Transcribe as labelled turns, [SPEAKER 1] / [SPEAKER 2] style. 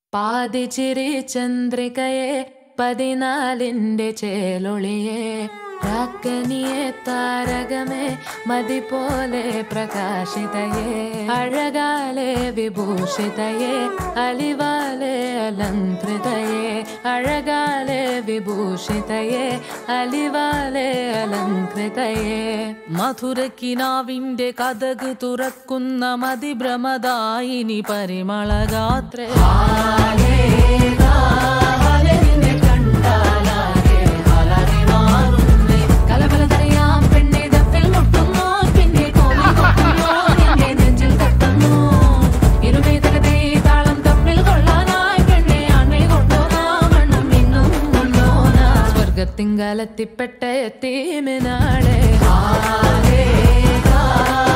[SPEAKER 1] പാതിച്ചിരി ചന്ദ്രികയെ പതിനാലിന്റെ ചേലൊളിയെ രാക്കനിയെ താരകമേ മതി പോലെ പ്രകാശിതയെ അഴകാലെ വിഭൂഷിതയെ അലിവാലെ അലങ്കൃതയെ അഴകാലെ വിഭൂഷിതയെ അലിവാലെ അലങ്കൃതയെ
[SPEAKER 2] മധുരക്കിനാവിന്റെ കഥക് തുറക്കുന്ന മതിഭ്രമദായിനി പരിമളഗാത്രേ
[SPEAKER 1] കലബലതറിയാം പെണ്ണെ ദഫിൽ മുട്ടുന്നു പിന്നെ കോമി കൊട്ടുന്നു എന്നെ നെഞ്ചിൽ തട്ടുന്നു ഇരുമേ തകതേ താളം തമ്മിൽ കൊള്ളാനായി പെണ്ണെ ആണെ കൊണ്ടുപോകാമണ്ണം ഇന്നും കൊണ്ടോനാ സ്വർഗത്തിങ്കലെത്തിപ്പെട്ട എത്തീമിനാളെ